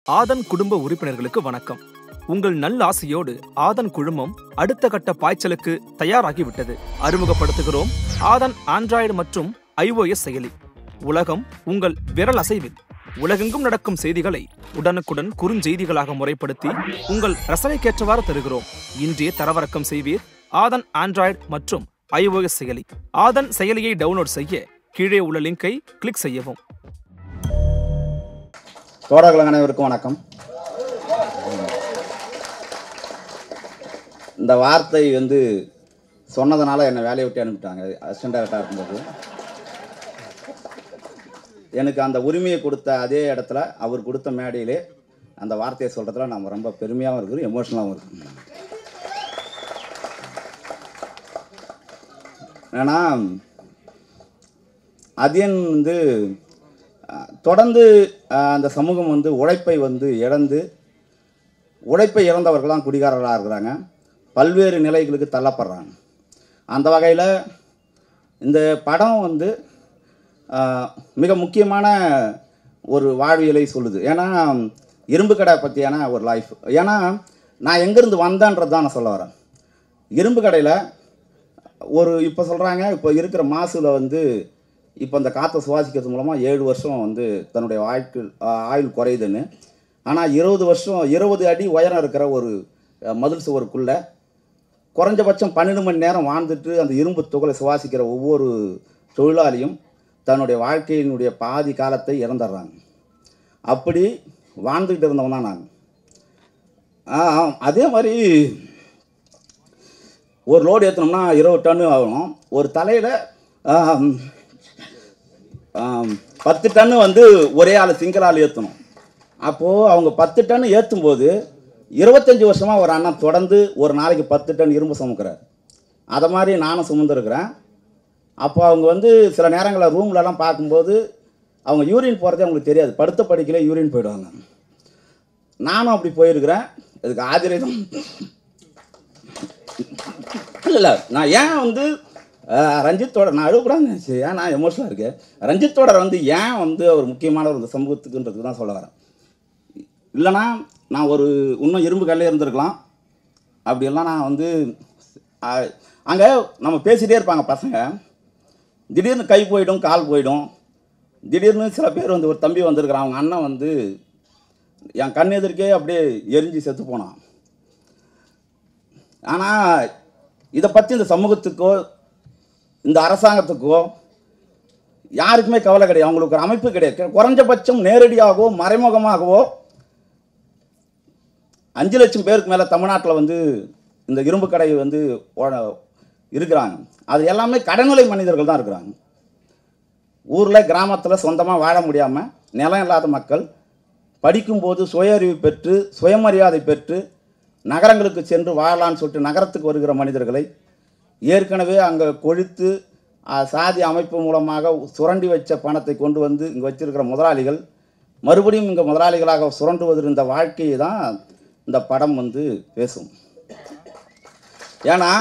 ஆதன் குடும்ப உறுப்பினர்களுக்கு வணக்கம் உங்கள் நல்லாசையோடு ஆதன் குழுமம் அடுத்த கட்ட பாய்ச்சலுக்கு தயாராகிவிட்டது அறிமுகப்படுத்துகிறோம் ஆதன் ஆண்ட்ராய்டு மற்றும் iOS செயலி உலகம் உங்கள் விரல் அசைவில் உலகெங்கும் நடக்கும் செய்திகளை உடனுக்குடன் குறுஞ்செய்திகளாக முறைப்படுத்தி உங்கள் ரசனைக்கேற்றவாறு தருகிறோம் இன்றே தரவிறக்கம் செய்வீர் ஆதன் ஆண்ட்ராய்டு மற்றும் iOS செயலி ஆதன் செயலியை டவுன்லோட் செய்ய கீழே உள்ள லிங்கை கிளிக் செய்யவும் தோழர்கள் அனைவருக்கும் வணக்கம் இந்த வார்த்தை வந்து சொன்னதுனால என்னை வேலையை விட்டு அனுப்பிட்டாங்க அசிஸ்டன்ட் டைரக்டராக இருக்கும்போது எனக்கு அந்த உரிமையை கொடுத்த அதே இடத்துல அவர் கொடுத்த மேடையிலே அந்த வார்த்தையை சொல்கிறதுல நம்ம ரொம்ப பெருமையாகவும் இருக்கிறோம் எமோஷனலாகவும் இருக்கும் ஏன்னா அதியன் வந்து அஹ், தொடர்ந்து அஹ், அந்த சமூகம் வந்து உழைப்பை வந்து இழந்து உழைப்பை இழந்தவர்கள் தான் குடிகாரர்களாக இருக்கிறாங்க பல்வேறு நிலைகளுக்கு தள்ளப்படுறாங்க அந்த வகையில் இந்த படம் வந்து அஹ், மிக முக்கியமான ஒரு வாழ்வியலை சொல்லுது ஏன்னா இரும்பு கடை பற்றியான ஒரு லைஃப் ஏன்னா நான் எங்கேருந்து வந்தேன்றது தான் நான் சொல்ல வரேன் இரும்பு கடையில் ஒரு இப்போ சொல்கிறாங்க இப்போ இருக்கிற மாசுல வந்து இப்போ இந்த காற்றை சுவாசிக்கிறது மூலமாக ஏழு வருஷம் வந்து தன்னுடைய வாழ்க்கை ஆயுள் குறையுதுன்னு ஆனால் இருபது வருஷம் இருபது அடி உயரம் இருக்கிற ஒரு அஹ், மதில் சுவருக்குள்ள குறைஞ்சபட்சம் பன்னெண்டு மணி நேரம் வாழ்ந்துட்டு அந்த இரும்பு துகளை சுவாசிக்கிற ஒவ்வொரு தொழிலாளியும் தன்னுடைய வாழ்க்கையினுடைய பாதி காலத்தை இறந்துடுறாங்க அப்படி வாழ்ந்துக்கிட்டு இருந்தவன் தான் நான் ஆ, ஆ, அதே மாதிரி ஒரு லோடு ஏற்றினோம்னா இருபது டன்னு ஆகணும் ஒரு தலையில் பத்து டன்னு வந்து ஒரே ஆள் சிங்கிள் ஆள் ஏற்றணும் அப்போது அவங்க பத்து டன்னு ஏற்றும் போது இருபத்தஞ்சி வருஷமாக ஒரு அண்ணன் தொடர்ந்து ஒரு நாளைக்கு பத்து டன் இரும்பு சுமக்கிறார் அதை மாதிரி நானும் சுமந்துருக்கிறேன் அப்போ அவங்க வந்து சில நேரங்களில் ரூம்லலாம் பார்க்கும்போது அவங்க யூரின் போகிறதே அவங்களுக்கு தெரியாது படுத்த படிக்கல யூரின் போயிடுவாங்க நானும் அப்படி போயிருக்கிறேன் இதுக்கு ஆதிரதம் இல்லை இல்லை நான் ஏன் வந்து அஹ், ரஞ்சித்தோட நான் அழுகக்கூடாதுன்னு நினைச்சேன். ஏன் நான் எமோஷனலாக இருக்கேன் ரஞ்சித்தோட வந்து ஏன் வந்து அவர் முக்கியமானவர் இந்த சமூகத்துக்குன்றதுக்கு தான் சொல்ல வரேன் இல்லைனா நான் ஒரு இன்னும் இரும்பு கல்லே இருந்திருக்கலாம் அப்படியெல்லாம் நான் வந்து அங்கே நம்ம பேசிகிட்டே இருப்பாங்க பசங்க திடீர்னு கை போயிடும் கால் போயிடும் திடீர்னு சில பேர் வந்து ஒரு தம்பி வந்திருக்கிறான் அவங்க அண்ணன் வந்து என் கண் எதிர்க்கே அப்படியே எரிஞ்சு செத்து போனான் ஆனால் இதை பற்றி இந்த சமூகத்துக்கோ இந்த அரசாங்கத்துக்கோ யாருக்குமே கவலை கிடையாது அவங்களுக்கு ஒரு அமைப்பு கிடையாது குறைஞ்சபட்சம் நேரடியாகவோ மறைமுகமாகவோ அஞ்சு லட்சம் பேருக்கு மேலே தமிழ்நாட்டில் வந்து இந்த இரும்பு கடை வந்து ஓட- இருக்கிறாங்க அது எல்லாமே கடைநிலை மனிதர்கள் தான் இருக்கிறாங்க ஊரில் கிராமத்தில் சொந்தமாக வாழ முடியாமல் நிலம் இல்லாத மக்கள் படிக்கும்போது சுய அறிவு பெற்று சுயமரியாதை பெற்று நகரங்களுக்கு சென்று வாழலான்னு சொல்லிட்டு நகரத்துக்கு வருகிற மனிதர்களை ஏற்கனவே அங்கே கொழுத்து ஆ, சாதி அமைப்பு மூலமாக சுரண்டி வச்ச பணத்தை கொண்டு வந்து இங்கே வச்சிருக்கிற முதலாளிகள் மறுபடியும் இங்கே முதலாளிகளாக சுரண்டுவதில் இந்த வாழ்க்கையை தான் இந்த படம் வந்து பேசும் ஏன்னா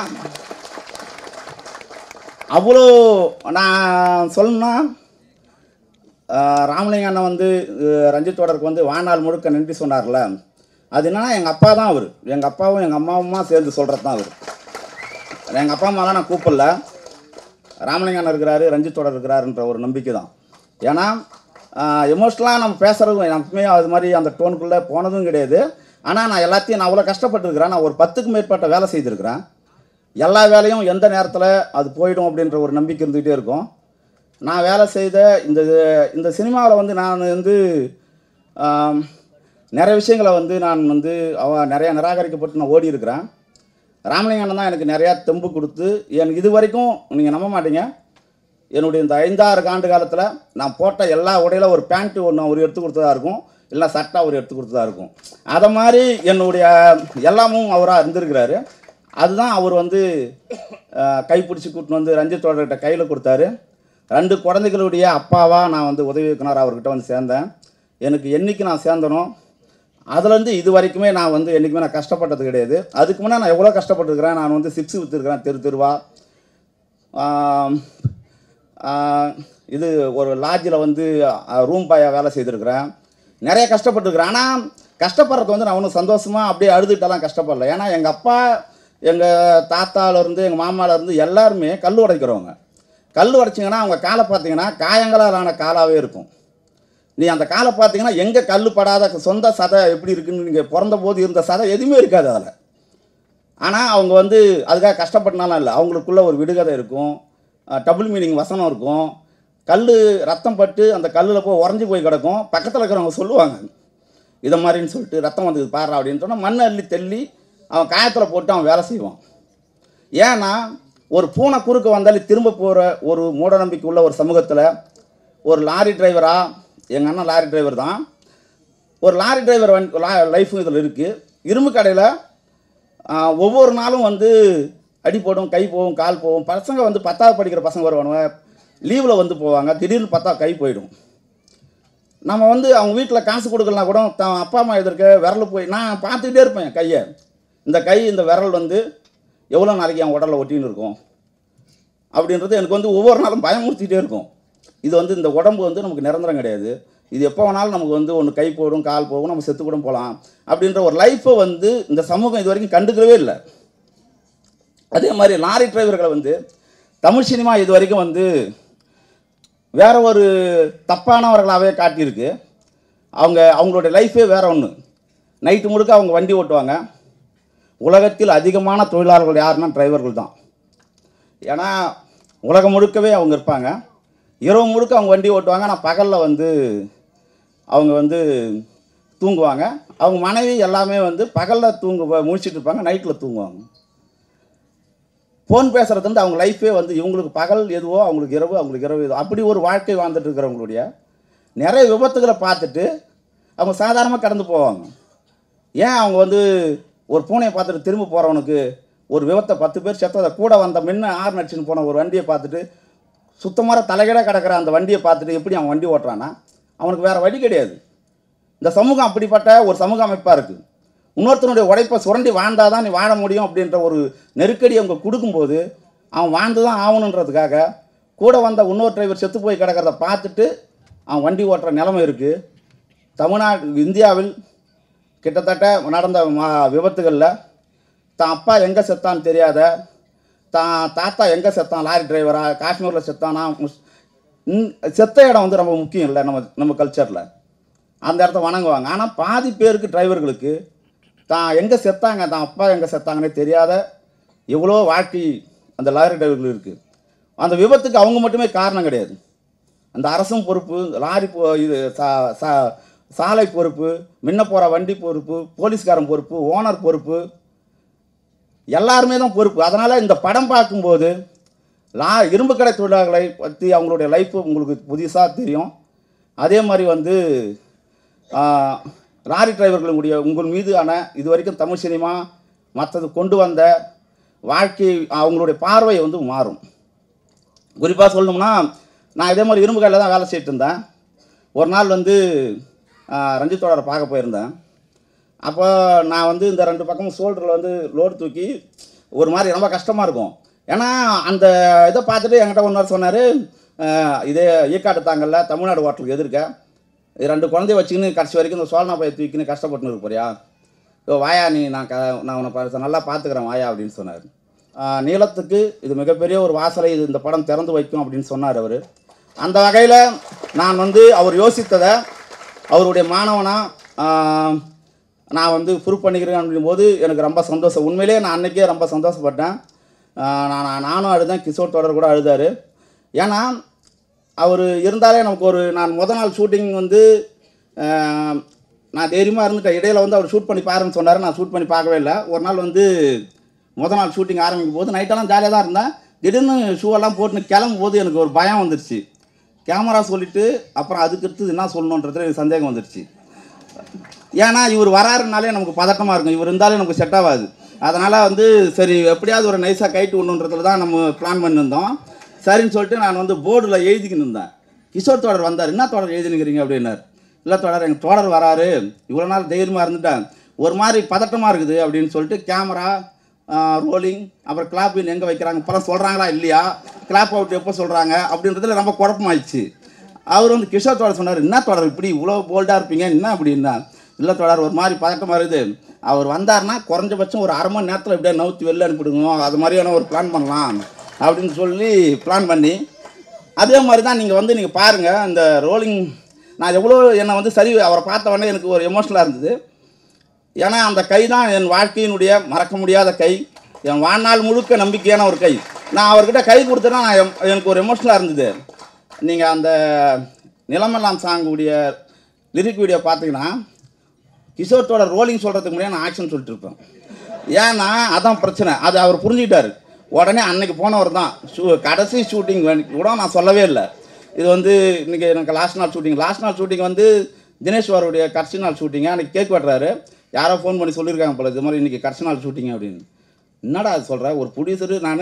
அவ்வளோ நான் சொல்லணும்னா ஆஹ், ராமலிங்க அண்ணன் வந்து அஹ், ரஞ்சித் தொடருக்கு வந்து வாழ்நாள் முழுக்க நன்றி சொன்னார்ல அது என்னன்னா எங்கள் அப்பா தான் அவர் எங்கள் அப்பாவும் எங்கள் அம்மாவுமா சேர்ந்து சொல்கிறது தான் அவர் எங்கள் அப்பா அம்மா தான் நான் கூப்பிடல ராமலிங்க அண்ணன் இருக்கிறாரு ரஞ்சித் தொடர் இருக்கிறாருன்ற ஒரு நம்பிக்கை தான் ஏன்னா எமோஷ்னலாக நம்ம பேசுகிறதும் எப்பவுமே அது மாதிரி அந்த டோனுக்குள்ளே போனதும் கிடையாது ஆனால் நான் எல்லாத்தையும் நான் அவ்வளோ கஷ்டப்பட்டுருக்கிறேன் நான் ஒரு பத்துக்கும் மேற்பட்ட வேலை செய்திருக்கிறேன் எல்லா வேலையும் எந்த நேரத்தில் அது போயிடும் அப்படின்ற ஒரு நம்பிக்கை இருந்துகிட்டே இருக்கும் நான் வேலை செய்த இந்த இந்த சினிமாவில் வந்து நான் வந்து ஆம், நிறைய விஷயங்களை வந்து நான் வந்து அவ நிறையா நிராகரிக்கப்பட்டு நான் ஓடி இருக்கிறேன் ராமலிங்க அண்ணன் தான் எனக்கு நிறையா தெம்பு கொடுத்து எனக்கு இது வரைக்கும் நீங்கள் நம்ப மாட்டீங்க என்னுடைய இந்த ஐந்தாறு ஆண்டு காலத்தில் நான் போட்ட எல்லா உடையில ஒரு பேண்ட்டு ஒன்று அவர் எடுத்து கொடுத்ததா இருக்கும் இல்லை சட்டை அவர் எடுத்து கொடுத்ததா இருக்கும் அதை மாதிரி என்னுடைய எல்லாமும் அவராக இருந்திருக்கிறாரு அதுதான் அவர் வந்து அஹ், கைப்பிடிச்சி கூட்டின்னு வந்து ரஞ்சித்தோடர்கிட்ட கையில் கொடுத்தாரு ரெண்டு குழந்தைகளுடைய அப்பாவாக நான் வந்து உதவி இயக்குனர் அவர்கிட்ட வந்து சேர்ந்தேன் எனக்கு என்னைக்கு நான் சேர்ந்தனோ அதுலேருந்து இது வரைக்குமே நான் வந்து என்றைக்குமே நான் கஷ்டப்பட்டது கிடையாது அதுக்கு முன்னே நான் எவ்வளோ கஷ்டப்பட்டுருக்கிறேன் நான் வந்து சிப்ஸ் விற்றுருக்கிறேன் தெரு தெருவா ஆம், ஆ, இது ஒரு லாட்ஜில் வந்து ரூம் பாயாக வேலை செய்திருக்கிறேன் நிறைய கஷ்டப்பட்டுருக்குறேன் ஆனால் கஷ்டப்படுறது வந்து நான் ஒன்றும் சந்தோஷமாக அப்படியே அழுதுகிட்டலாம் கஷ்டப்படல ஏன்னா எங்கள் அப்பா எங்கள் தாத்தாலேருந்து எங்கள் மாமாலேருந்து எல்லாருமே கல் உடைக்கிறவங்க கல் உடைச்சிங்கன்னா அவங்க காலை பார்த்தீங்கன்னா காயங்களால் ஆன காலாகவே இருக்கும் நீ அந்த காலை பார்த்தீங்கன்னா எங்கே கல் படாத சொந்த சதை எப்படி இருக்குன்னு நீங்கள் பிறந்த போது இருந்த சதை எதுவுமே இருக்காது அதில் ஆனால் அவங்க வந்து அதுக்காக கஷ்டப்பட்டனாலும் இல்லை அவங்களுக்குள்ள ஒரு விடுகதை இருக்கும் டபுள் மீனிங் வசனம் இருக்கும் கல் ரத்தம் பட்டு அந்த கல்லில் போய் உறைஞ்சி போய் கிடக்கும் பக்கத்தில் இருக்கிறவங்க சொல்லுவாங்க இதை மாதிரின்னு சொல்லிட்டு ரத்தம் வந்தது பாரு அப்படின்னு சொன்னால் மண் அள்ளி தெள்ளி அவன் காயத்தில் போட்டு அவன் வேலை செய்வான் ஏன்னா ஒரு பூனை குறுக்க வந்தாலே திரும்ப போகிற ஒரு மூடநம்பிக்கை உள்ள ஒரு சமூகத்தில் ஒரு லாரி டிரைவராக எங்கள் அண்ணன் லாரி டிரைவர் தான் ஒரு லாரி டிரைவர் வன் லா லைஃபும் இதில் இருக்குது இரும்பு கடையில் ஒவ்வொரு நாளும் வந்து அடி போடும் கை போகும் கால் போகும் பசங்க வந்து பத்தாவது படிக்கிற பசங்க வருவானுங்க லீவில் வந்து போவாங்க திடீர்னு பார்த்தா கை போயிடும் நம்ம வந்து அவங்க வீட்டில் காசு கொடுக்கலனா கூட தான் அப்பா அம்மா எதிர்க்க விரல் போய் நான் பார்த்துக்கிட்டே இருப்பேன் கையை இந்த கை இந்த விரல் வந்து எவ்வளோ நாளைக்கு என் உடலில் ஒட்டின்னு இருக்கும் அப்படின்றது எனக்கு வந்து ஒவ்வொரு நாளும் பயமுறுத்திட்டே இருக்கும் இது வந்து இந்த உடம்பு வந்து நமக்கு நிரந்தரம் கிடையாது இது எப்போ வேணாலும் நமக்கு வந்து ஒன்று கை போடும் கால் போகும் நம்ம செத்து கூட போகலாம் அப்படின்ற ஒரு லைஃப்பை வந்து இந்த சமூகம் இது வரைக்கும் கண்டுக்கவே இல்லை அதே மாதிரி லாரி டிரைவர்களை வந்து தமிழ் சினிமா இது வரைக்கும் வந்து வேற ஒரு தப்பானவர்களாகவே காட்டியிருக்கு அவங்க அவங்களுடைய லைஃபே வேற ஒன்று நைட்டு முழுக்க அவங்க வண்டி ஓட்டுவாங்க உலகத்தில் அதிகமான தொழிலாளர்கள் யாருன்னா டிரைவர்கள் தான் ஏன்னா உலகம் முழுக்கவே அவங்க இருப்பாங்க இரவு முழுக்க அவங்க வண்டி ஓட்டுவாங்க ஆனால் பகலில் வந்து அவங்க வந்து தூங்குவாங்க அவங்க மனைவி எல்லாமே வந்து பகலில் தூங்கு முழிச்சிட்டு இருப்பாங்க நைட்டில் தூங்குவாங்க ஃபோன் பேசுறது வந்து அவங்க லைஃபே வந்து இவங்களுக்கு பகல் எதுவோ அவங்களுக்கு இரவு அவங்களுக்கு இரவு எதுவோ அப்படி ஒரு வாழ்க்கை வாழ்ந்துட்டு இருக்கிறவங்களுடைய நிறைய விபத்துகளை பார்த்துட்டு அவங்க சாதாரணமாக கடந்து போவாங்க ஏன் அவங்க வந்து ஒரு பூனையை பார்த்துட்டு திரும்ப போகிறவனுக்கு ஒரு விபத்தை பத்து பேர் செத்ததை கூட வந்த முன்ன ஆறு நடிச்சுன்னு போன ஒரு வண்டியை பார்த்துட்டு சுத்தமாக தலைகீழ கிடக்கிற அந்த வண்டியை பார்த்துட்டு எப்படி அவன் வண்டி ஓட்டுறானா அவனுக்கு வேறு வழி கிடையாது இந்த சமூகம் அப்படிப்பட்ட ஒரு சமூக அமைப்பாக இருக்குது இன்னொருத்தனுடைய உழைப்பை சுரண்டி வாழ்ந்தால் தான் நீ வாழ முடியும் அப்படின்ற ஒரு நெருக்கடி அவங்க கொடுக்கும்போது அவன் வாழ்ந்து தான் ஆகணுன்றதுக்காக கூட வந்த இன்னொரு டிரைவர் செத்து போய் கிடக்கிறத பார்த்துட்டு அவன் வண்டி ஓட்டுற நிலைமை இருக்குது தமிழ்நாடு இந்தியாவில் கிட்டத்தட்ட நடந்த ம- விபத்துகளில் தான் அப்பா எங்கே செத்தான்னு தெரியாத தான் தாத்தா எங்கே செத்தான் லாரி டிரைவரா காஷ்மீரில் செத்தானா முஸ்- இந்- செத்த இடம் வந்து ரொம்ப முக்கியம் இல்லை நம்ம நம்ம கல்ச்சரில் அந்த இடத்த வணங்குவாங்க ஆனால் பாதி பேருக்கு டிரைவர்களுக்கு தான் எங்கே செத்தாங்க தான் அப்பா எங்கே செத்தாங்கன்னே தெரியாத எவ்வளோ வாழ்க்கை அந்த லாரி டிரைவர்கள் இருக்குது அந்த விபத்துக்கு அவங்க மட்டுமே காரணம் கிடையாது அந்த அரசும் பொறுப்பு லாரி பொ இது சா சா சாலை பொறுப்பு முன்ன போகிற வண்டி பொறுப்பு போலீஸ்காரன் பொறுப்பு ஓனர் பொறுப்பு எல்லாருமே தான் பொறுப்பு அதனால் இந்த படம் பார்க்கும்போது லா இரும்பு கடை தொழிலாளர்களை பற்றி அவங்களுடைய லைஃப் உங்களுக்கு புதுசாக தெரியும் அதே மாதிரி வந்து ஆ, லாரி டிரைவர்களுடைய உங்கள் மீதான இது வரைக்கும் தமிழ் சினிமா மற்றது கொண்டு வந்த வாழ்க்கை அவங்களுடைய பார்வை வந்து மாறும் குறிப்பாக சொல்லணும்னா நான் இதே மாதிரி இரும்பு கடையில் தான் வேலை செய்துட்டு இருந்தேன் ஒரு நாள் வந்து ஆ, ரஞ்சித் தோழரை பார்க்க போயிருந்தேன் அப்போ நான் வந்து இந்த ரெண்டு பக்கமும் ஷோல்டரில் வந்து லோடு தூக்கி ஒரு மாதிரி ரொம்ப கஷ்டமாக இருக்கும் ஏன்னா அந்த இதை பார்த்துட்டு என்கிட்ட ஒன்று சொன்னார் இதே ஈக்காட்டு தாங்கல்ல தமிழ்நாடு ஹோட்டலுக்கு எதிர்க்க இது ரெண்டு குழந்தைய வச்சுக்கின்னு கடைசி வரைக்கும் இந்த சோழனா பைய தூக்கின்னு கஷ்டப்பட்டுன்னு இருக்க போறியா ஓ வாயா நீ நான் க நான் உன்னை பா- நல்லா பார்த்துக்கிறேன் வாயா அப்படின்னு சொன்னார் நீளத்துக்கு இது மிகப்பெரிய ஒரு வாசலை இது இந்த படம் திறந்து வைக்கும் அப்படின்னு சொன்னார் அவர் அந்த வகையில் நான் வந்து அவர் யோசித்ததை அவருடைய மாணவனா ஆஹ், நான் வந்து ப்ரூவ் பண்ணிக்கிறேன் அப்படிங்கும்போது எனக்கு ரொம்ப சந்தோஷம் உண்மையிலேயே நான் அன்னைக்கே ரொம்ப சந்தோஷப்பட்டேன் ஆஹ், நான் நான் நானும் அழுதேன் கிஷோர் தொடர் கூட அழுதாரு ஏன்னா அவர் இருந்தாலே நமக்கு ஒரு நான் முத நாள் ஷூட்டிங் வந்து ஆஹ், நான் தைரியமாக இருந்துட்டேன் இடையில வந்து அவர் ஷூட் பண்ணி பாருன்னு சொன்னார் நான் ஷூட் பண்ணி பார்க்கவே இல்லை ஒரு நாள் வந்து முத நாள் ஷூட்டிங் ஆரம்பிக்கும் போது நைட்டெல்லாம் ஜாலியாக தான் இருந்தேன் திடீர்னு ஷூவெல்லாம் போட்டுன்னு கிளம்பும் போது எனக்கு ஒரு பயம் வந்துருச்சு கேமரா சொல்லிட்டு அப்புறம் அதுக்கு அடுத்தது என்ன சொல்லணுன்றதுல எனக்கு சந்தேகம் வந்துருச்சு ஏன்னா இவர் வராருனாலே நமக்கு பதட்டமாக இருக்கும் இவர் இருந்தாலே நமக்கு செட் ஆகாது அதனால் வந்து சரி எப்படியாவது ஒரு நைஸாக கைட்டு விடணுன்றதுல தான் நம்ம பிளான் பண்ணியிருந்தோம் சரின்னு சொல்லிட்டு நான் வந்து போர்டில் எழுதிக்கின்னு இருந்தேன் கிஷோர் தொடர் வந்தார் என்ன தொடர் எழுதினுக்கிறீங்க அப்படின்னார் இல்லை தொடர் எங்கள் தொடர் வராரு இவ்வளோ நாள் தைரியமாக இருந்துட்டேன் ஒரு மாதிரி பதட்டமாக இருக்குது அப்படின்னு சொல்லிட்டு கேமரா ரோலிங் அப்புறம் கிளாப்பின் எங்கே வைக்கிறாங்க இப்போலாம் சொல்கிறாங்களா இல்லையா கிளாப் அவுட் எப்போ சொல்கிறாங்க அப்படின்றதுல ரொம்ப குழப்பமாயிடுச்சு அவர் வந்து கிஷோர் தொடர் சொன்னார் என்ன தொடர் இப்படி இவ்வளோ போல்டாக இருப்பீங்க என்ன அப்படின்னா இல்லை தொடர் ஒரு மாதிரி பதட்டமாக இருக்குது அவர் வந்தார்னா குறைஞ்சபட்சம் ஒரு அரை மணி நேரத்தில் எப்படியா நவுத்தி வெளில அனுப்பிடுங்க அது மாதிரியான ஒரு பிளான் பண்ணலாம் அப்படின்னு சொல்லி பிளான் பண்ணி அதே மாதிரி தான் நீங்கள் வந்து நீங்கள் பாருங்கள் அந்த ரோலிங் நான் எவ்வளோ என்னை வந்து சரி அவரை பார்த்த உடனே எனக்கு ஒரு எமோஷனலாக இருந்தது ஏன்னா அந்த கை தான் என் வாழ்க்கையினுடைய மறக்க முடியாத கை என் வாழ்நாள் முழுக்க நம்பிக்கையான ஒரு கை நான் அவர்கிட்ட கை கொடுத்தேன்னா நான் எம்- எனக்கு ஒரு எமோஷனலாக இருந்தது நீங்கள் அந்த நிலமெல்லாம் சாங்குடைய லிரிக் வீடியோ பார்த்தீங்கன்னா கிஷோர்த்தோட ரோலிங் சொல்கிறதுக்கு முன்னாடி நான் ஆக்ஷன் சொல்லிட்டு இருப்பேன் ஏன்னா அதான் பிரச்சனை அது அவர் புரிஞ்சுக்கிட்டாரு உடனே அன்னைக்கு போனவர் தான் ஷூ கடைசி ஷூட்டிங் கூட நான் சொல்லவே இல்லை இது வந்து இன்னைக்கு எனக்கு லாஸ்ட் நாள் ஷூட்டிங் லாஸ்ட் நாள் ஷூட்டிங் வந்து தினேஷ் வாருடைய கடைசி நாள் ஷூட்டிங்க அன்றைக்கி கேக் வெட்டுறாரு யாரோ ஃபோன் பண்ணி சொல்லியிருக்காங்க போல இது மாதிரி இன்னைக்கு கடைசி நாள் ஷூட்டிங் அப்படின்னு என்னடா அது சொல்கிற ஒரு ப்ரொடியூசரு நான்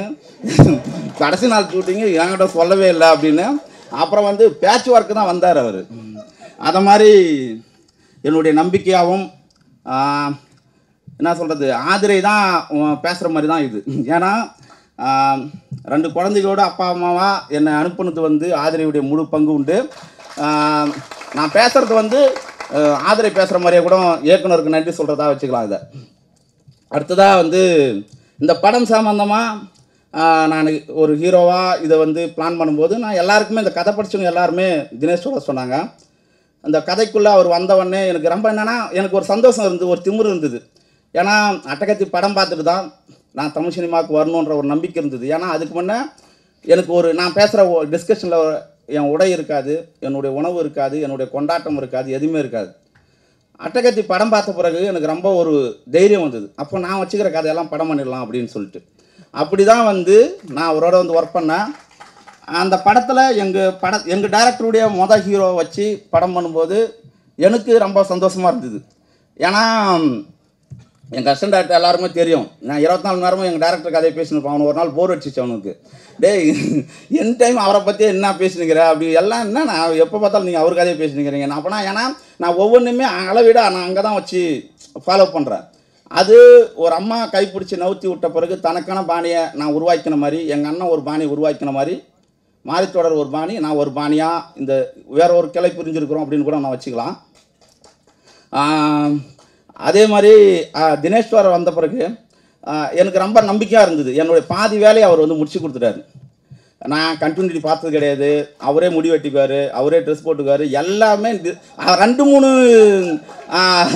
கடைசி நாள் ஷூட்டிங்கு என்கிட்ட சொல்லவே இல்லை அப்படின்னு அப்புறம் வந்து பேட்ச் ஒர்க்கு தான் வந்தார் அவர் அதை மாதிரி என்னுடைய நம்பிக்கையாகவும் ஆஹ், என்ன சொல்கிறது ஆதிரை தான் பேசுகிற மாதிரி தான் இது ஏன்னா ஆஹ், ரெண்டு குழந்தைகளோட அப்பா அம்மாவா என்னை அனுப்புனது வந்து ஆதிரையுடைய முழு பங்கு உண்டு ஆஹ், நான் பேசுகிறது வந்து ஆஹ், ஆதிரை பேசுகிற மாதிரியே கூட இயக்குனருக்கு நன்றி சொல்கிறதா வச்சுக்கலாம் இதை அடுத்ததாக வந்து இந்த படம் சம்மந்தமாக நான் ஒரு ஹீரோவாக இதை வந்து பிளான் பண்ணும்போது நான் எல்லாருக்குமே இந்த கதை படிச்சவங்க எல்லாருமே தினேஷ் சொல்ல சொன்னாங்க அந்த கதைக்குள்ளே அவர் வந்தவொடனே எனக்கு ரொம்ப என்னன்னா எனக்கு ஒரு சந்தோஷம் இருந்தது ஒரு திமிரு இருந்தது ஏன்னா அட்டகத்தி படம் பார்த்துட்டு தான் நான் தமிழ் சினிமாவுக்கு வரணுன்ற ஒரு நம்பிக்கை இருந்தது ஏன்னா அதுக்கு முன்னே எனக்கு ஒரு நான் பேசுகிற டிஸ்கஷனில் என் உடை இருக்காது என்னுடைய உணவு இருக்காது என்னுடைய கொண்டாட்டம் இருக்காது எதுவுமே இருக்காது அட்டகத்தி படம் பார்த்த பிறகு எனக்கு ரொம்ப ஒரு தைரியம் வந்தது அப்போ நான் வச்சுக்கிற கதையெல்லாம் படம் பண்ணிடலாம் அப்படின்னு சொல்லிட்டு அப்படி தான் வந்து நான் அவரோட வந்து ஒர்க் பண்ணேன் அந்த படத்தில் எங்கள் பட எங்கள் டேரக்டருடைய மொதல் ஹீரோ வச்சு படம் பண்ணும்போது எனக்கு ரொம்ப சந்தோஷமாக இருந்தது ஏன்னா எங்கள் அசிஸ்டன்ட் டேரக்டர் எல்லாருமே தெரியும் நான் இருபத்தி நாலு நேரமும் எங்கள் டேரக்டர் கதையை பேசினிருப்பான் அவனுக்கு ஒரு நாள் போர் அடிச்சிச்சு அவனுக்கு டேய் என் டைம் அவரை பற்றி என்ன பேசினுக்கிற அப்படி எல்லாம் என்ன நான் எப்போ பார்த்தாலும் நீங்கள் அவர் கதையை பேசினுக்கிறீங்க நான் அப்போனா ஏன்னா நான் ஒவ்வொன்றுமே அளவிட நான் அங்கே தான் வச்சு ஃபாலோ பண்ணுறேன் அது ஒரு அம்மா கைப்பிடிச்சி நவுத்தி விட்ட பிறகு தனக்கான பாணியை நான் உருவாக்கின மாதிரி எங்கள் அண்ணன் ஒரு பாணியை உருவாக்கின மாதிரி மாரித்தொடர் ஒரு பாணி நான் ஒரு பாணியாக இந்த வேற ஒரு கிளை பிரிஞ்சிருக்கிறோம் அப்படின்னு கூட நான் வச்சுக்கலாம் ஆஹ், அதே மாதிரி ஆஹ், தினேஸ்வர் வந்த பிறகு ஆஹ், எனக்கு ரொம்ப நம்பிக்கையாக இருந்தது என்னுடைய பாதி வேலையை அவர் வந்து முடிச்சு கொடுத்துட்டாரு நான் கண்டினியூட்டி பார்த்தது கிடையாது அவரே முடி வெட்டிக்குவார் அவரே ட்ரெஸ் போட்டுக்குவார் எல்லாமே தி- ஆஹ், ரெண்டு மூணு ஆஹ்,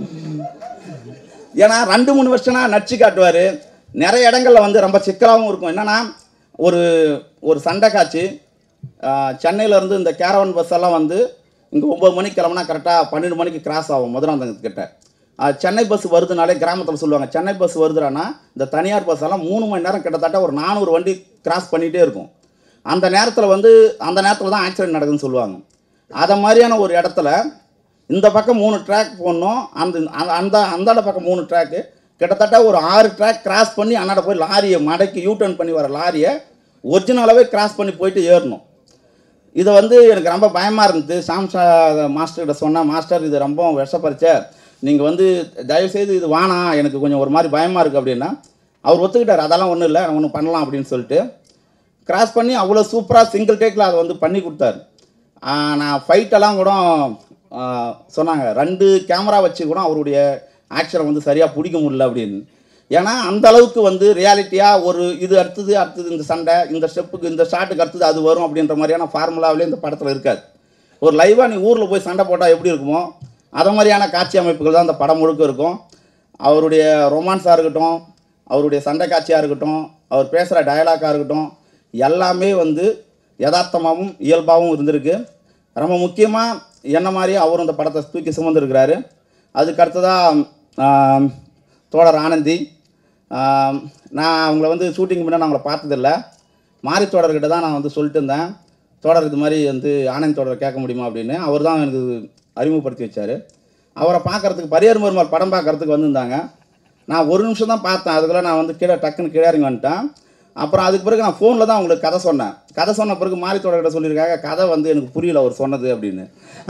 ஏன்னா ரெண்டு மூணு வருஷம்னா நடிச்சு காட்டுவார் நிறைய இடங்கள்ல வந்து ரொம்ப சிக்கலாகவும் இருக்கும் என்னன்னா ஒரு ஒரு சண்டை காட்சி சென்னையில இருந்து இந்த கேரவன் பஸ் எல்லாம் வந்து இங்கே ஒம்பது மணிக்கு கிளம்புனா கரெக்டாக பன்னெண்டு மணிக்கு கிராஸ் ஆகும் மதுராந்தகத்துக்கிட்ட ஆஹ் சென்னை பஸ் வருதுனாலே கிராமத்தில் சொல்லுவாங்க சென்னை பஸ் வருதுறான்னா இந்த தனியார் பஸ் எல்லாம் மூணு மணி நேரம் கிட்டத்தட்ட ஒரு நானூறு வண்டி கிராஸ் பண்ணிகிட்டே இருக்கும் அந்த நேரத்தில் வந்து அந்த நேரத்தில் தான் ஆக்சிடென்ட் நடக்குதுன்னு சொல்லுவாங்க அதை மாதிரியான ஒரு இடத்துல இந்த பக்கம் மூணு ட்ராக் போடணும் அந்த அந்த- அந்த அந்தாண்ட பக்கம் மூணு ட்ராக்கு கிட்டத்தட்ட ஒரு ஆறு ட்ராக் கிராஸ் பண்ணி அண்ணாட போய் லாரியை மடக்கி யூ டர்ன் பண்ணி வர லாரியை ஒரிஜினலாகவே கிராஸ் பண்ணி போயிட்டு ஏறணும் இதை வந்து எனக்கு ரொம்ப பயமாக இருந்தது சாம்சா மாஸ்டர்கிட்ட சொன்னேன் மாஸ்டர் இது ரொம்ப விஷப்பரிச்சை நீங்கள் வந்து தயவுசெய்து இது வேணாம் எனக்கு கொஞ்சம் ஒரு மாதிரி பயமாக இருக்குது அப்படின்னா அவர் ஒத்துக்கிட்டார் அதெல்லாம் ஒன்றும் இல்லை ஒன்று பண்ணலாம் அப்படின்னு சொல்லிட்டு கிராஸ் பண்ணி அவ்வளோ சூப்பராக சிங்கிள் டேக்கில் அதை வந்து பண்ணி கொடுத்தாரு ஆஹ் நான் ஃபைட்டெல்லாம் கூட ஆஹ் சொன்னாங்க ரெண்டு கேமரா வச்சு கூட அவருடைய ஆக்ஷனை வந்து சரியாக பிடிக்க முடியல அப்படின்னு ஏன்னா அந்த அளவுக்கு வந்து ரியாலிட்டியாக ஒரு இது அடுத்தது அடுத்தது இந்த சண்டை இந்த ஸ்டெப்புக்கு இந்த ஷாட்டுக்கு அடுத்தது அது வரும் அப்படின்ற மாதிரியான ஃபார்முலாவிலே இந்த படத்தில் இருக்காது ஒரு லைவாக நீ ஊரில் போய் சண்டை போட்டால் எப்படி இருக்குமோ அது மாதிரியான காட்சி அமைப்புகள் தான் அந்த படம் முழுக்க இருக்கும் அவருடைய ரொமான்ஸாக இருக்கட்டும் அவருடைய சண்டை காட்சியாக இருக்கட்டும் அவர் பேசுகிற டயலாக்காக இருக்கட்டும் எல்லாமே வந்து யதார்த்தமாகவும் இயல்பாகவும் இருந்திருக்கு ரொம்ப முக்கியமாக என்ன மாதிரி அவரும் இந்த படத்தை தூக்கி சுமந்துருக்கிறாரு அதுக்கு அடுத்ததாக தோழர் ஆனந்தி ஆம், நான் அவங்கள வந்து ஷூட்டிங் முன்னே நான் அவங்கள பார்த்ததில்ல மாரி தோழர்கிட்ட தான் நான் வந்து சொல்லிட்டு இருந்தேன் தோழர் இது மாதிரி வந்து ஆனந்த் தோழர் கேட்க முடியுமா அப்படின்னு அவர் தான் எனக்கு அறிமுகப்படுத்தி வச்சார் அவரை பார்க்கறதுக்கு பரியர் மருமாள் படம் பார்க்கறதுக்கு வந்திருந்தாங்க நான் ஒரு நிமிஷம் தான் பார்த்தேன் அதுக்குள்ளே நான் வந்து கீழே டக்குன்னு கீழே இறங்கி வந்துட்டேன் அப்புறம் அதுக்கு பிறகு நான் ஃபோனில் தான் உங்களுக்கு கதை சொன்னேன் கதை சொன்ன பிறகு மாரி தோழர்கிட்ட சொல்லியிருக்காங்க கதை வந்து எனக்கு புரியல அவர் சொன்னது அப்படின்னு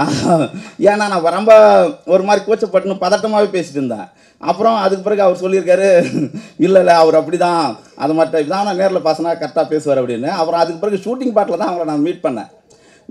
ஏன்னா நான் ரொம்ப ஒரு மாதிரி கூச்சப்பட்டுன்னு பதட்டமாகவே பேசிட்டு இருந்தேன் அப்புறம் அதுக்கு பிறகு அவர் சொல்லியிருக்காரு இல்லை இல்லை அவர் அப்படி தான் அது மாதிரி டைப் தான் நான் நேரில் பேசினா கரெக்டாக பேசுவார் அப்படின்னு அப்புறம் அதுக்கு பிறகு ஷூட்டிங் பாட்டில் தான் அவங்கள நான் மீட் பண்ணேன்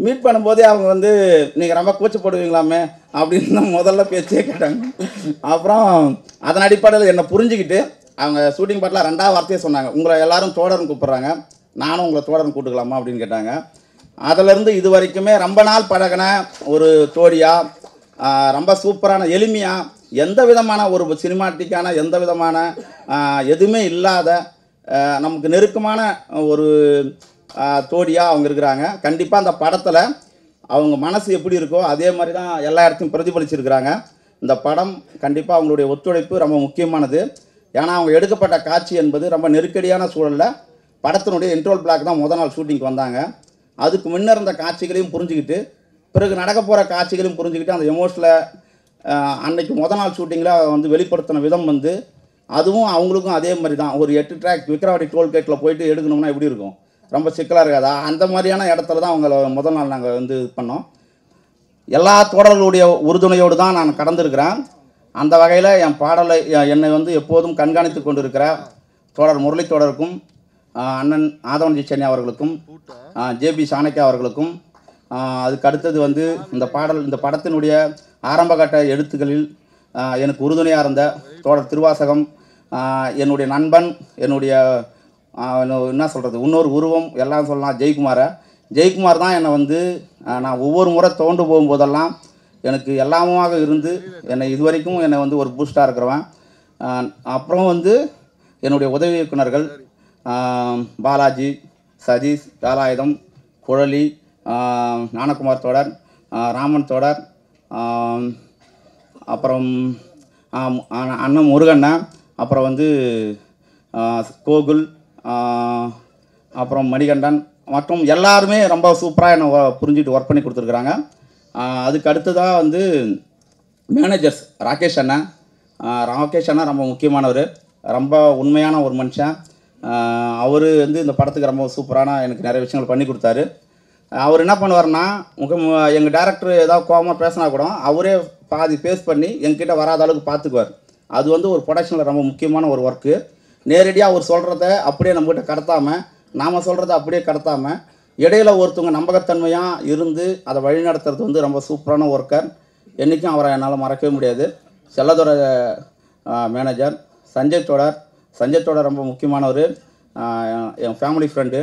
மீட் பண்ணும்போதே அவங்க வந்து நீங்கள் ரொம்ப கூச்சப்படுவீங்களாமே அப்படின்னு தான் முதல்ல பேச்சே கேட்டாங்க அப்புறம் அதன் அடிப்படையில் என்னை புரிஞ்சுக்கிட்டு அவங்க ஷூட்டிங் பாட்டில் ரெண்டாவது வார்த்தையே சொன்னாங்க உங்களை எல்லாரும் தோழர்னு கூப்பிட்றாங்க நானும் உங்களை தோழர்னு கூப்பிட்டுக்கலாமா அப்படின்னு கேட்டாங்க அதிலிருந்து இது வரைக்குமே ரொம்ப நாள் பழகின ஒரு தோழியா ஆஹ் ரொம்ப சூப்பரான எளிமையாக எந்த விதமான ஒரு சினிமாட்டிக்கான எந்த விதமான ஆஹ் எதுவுமே இல்லாத ஆஹ் நமக்கு நெருக்கமான ஒரு ஆஹ் தோழியா அவங்க இருக்கிறாங்க கண்டிப்பாக அந்த படத்தில் அவங்க மனசு எப்படி இருக்கோ அதே மாதிரி தான் எல்லா இடத்தையும் பிரதிபலிச்சிருக்கிறாங்க இந்த படம் கண்டிப்பாக அவங்களுடைய ஒத்துழைப்பு ரொம்ப முக்கியமானது ஏன்னா அவங்க எடுக்கப்பட்ட காட்சி என்பது ரொம்ப நெருக்கடியான சூழலில் படத்தினுடைய இன்ட்ரோல் பிளாக் தான் முத நாள் ஷூட்டிங்க்கு வந்தாங்க அதுக்கு முன்னர் இருந்த காட்சிகளையும் புரிஞ்சுக்கிட்டு பிறகு நடக்க போகிற காட்சிகளையும் புரிஞ்சுக்கிட்டு அந்த எமோஷனில் அன்னைக்கு முத நாள் ஷூட்டிங்கில் வந்து வெளிப்படுத்தின விதம் வந்து அதுவும் அவங்களுக்கும் அதே மாதிரி தான் ஒரு எட்டு ட்ராக் விக்ரவாடி டோல்கேட்டில் போயிட்டு எடுக்கணும்னா எப்படி இருக்கும் ரொம்ப சிக்கலாக இருக்காதா அந்த மாதிரியான இடத்துல தான் அவங்கள முதல் நாள் நாங்கள் வந்து இது பண்ணோம் எல்லா தோழர்களுடைய உறுதுணையோடு தான் நான் கடந்திருக்கிறேன் அந்த வகையில் என் பாடலை எ- என்னை வந்து எப்போதும் கண்காணித்து கொண்டிருக்கிற தோழர் முரளி தோழருக்கும் ஆஹ், அண்ணன் ஆதவன்ஜி சென்னை அவர்களுக்கும் ஜேபி சாணக்கியா அவர்களுக்கும் ஆஹ், அதுக்கு அடுத்தது வந்து இந்த பாடல் இந்த படத்தினுடைய ஆரம்பகட்ட எழுத்துக்களில் ஆஹ், எனக்கு உறுதுணையாக இருந்த தோழர் திருவாசகம் ஆஹ், என்னுடைய நண்பன் என்னுடைய ஆஹ், இன்னும் என்ன சொல்கிறது இன்னொரு உருவம் எல்லாம் சொல்லலாம் ஜெயக்குமாரை ஜெயக்குமார் தான் என்னை வந்து ஆஹ், நான் ஒவ்வொரு முறை தோண்டு போகும்போதெல்லாம் எனக்கு எல்லாமுமாக இருந்து என்னை இதுவரைக்கும் என்னை வந்து ஒரு பூஸ்டாக இருக்கிறவன் ஆஹ், அப்புறம் வந்து என்னுடைய உதவி இயக்குனர்கள் ஆஹ், பாலாஜி சதீஷ் வேலாயுதம் குழலி ஆஹ், ஞானகுமார் தோடர் ஆஹ், ராமன் தோடர் ஆஹ், அப்புறம் ஆம், அண்ண- அண்ணன் முருகண்ணன் அப்புறம் வந்து ஆ, கோகுல் ஆ, அப்புறம் மணிகண்டன் மற்றும் எல்லாருமே ரொம்ப சூப்பராக என்னை ஒ- புரிஞ்சுட்டு ஒர்க் பண்ணி கொடுத்துருக்குறாங்க ஆ, அதுக்கு அடுத்ததாக வந்து மேனேஜர்ஸ் ராகேஷ் அண்ணன் ஆ, ராகேஷ் அண்ணா ரொம்ப முக்கியமானவர் ரொம்ப உண்மையான ஒரு மனுஷன் அவர் வந்து இந்த படத்துக்கு ரொம்ப சூப்பரான எனக்கு நிறைய விஷயங்கள் பண்ணி கொடுத்தாரு அவர் என்ன பண்ணுவார்னா முக எங்கள் டேரக்டர் ஏதாவது கோவமாக பேசினா கூட அவரே பாதி பேஸ் பண்ணி எங்ககிட்ட வராத அளவுக்கு பார்த்துக்குவார் அது வந்து ஒரு ப்ரொடக்ஷனில் ரொம்ப முக்கியமான ஒரு ஒர்க்கு நேரடியாக அவர் சொல்கிறத அப்படியே நம்மகிட்ட கடத்தாமல் நாம் சொல்கிறத அப்படியே கடத்தாமல் இடையில ஒருத்தவங்க நம்பகத்தன்மையாக இருந்து அதை வழிநடத்துறது வந்து ரொம்ப சூப்பரான ஒர்க்கர் என்றைக்கும் அவரை என்னால் மறக்கவே முடியாது செல்லதோட மேனேஜர் சஞ்சய் தோடர் சஞ்சய் தோடர் ரொம்ப முக்கியமானவர் ஆஹ் என் ஃபேமிலி ஃப்ரெண்டு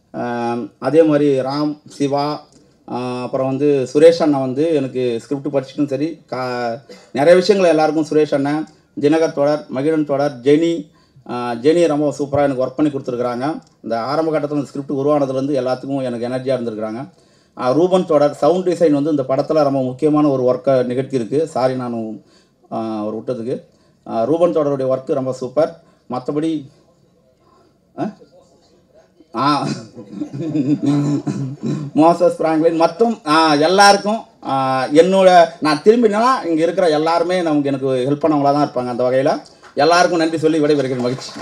அதே மாதிரி ராம் சிவா ஆஹ் அப்புறம் வந்து சுரேஷ் அண்ணன் வந்து எனக்கு ஸ்கிரிப்ட் படிச்சுட்டும் சரி கா நிறைய விஷயங்கள் எல்லாருக்கும் சுரேஷ் அண்ணன் தினகர் தோடர் மகிழன் தோடர் ஜெனி ஆஹ் ஜெனி ரொம்ப சூப்பராக எனக்கு ஒர்க் பண்ணி கொடுத்துருக்குறாங்க இந்த ஆரம்ப கட்டத்தில் இந்த ஸ்கிரிப்ட் உருவானதுலேருந்து எல்லாத்துக்கும் எனக்கு எனர்ஜியாக இருந்திருக்கிறாங்க ஆஹ் ரூபன் தோடர் சவுண்ட் டிசைன் வந்து இந்த படத்தில் ரொம்ப முக்கியமான ஒரு ஒர்க்கை நிகழ்த்தியிருக்கு சாரி நான் ஆஹ் அவர் விட்டதுக்கு ஆஹ் ரூபன் தோடருடைய ஒர்க்கு ரொம்ப சூப்பர் மற்றபடி ஆ மோசஸ் பிராங்க்லின் மற்றும் ஆ, எல்லாருக்கும் ஆ, என்னோட நான் திரும்பினா இங்கே இருக்கிற எல்லாருமே நமக்கு எனக்கு ஹெல்ப் பண்ணவங்களா தான் இருப்பாங்க அந்த வகையில் எல்லாருக்கும் நன்றி சொல்லி விடைபெறுகிறேன் மகிழ்ச்சி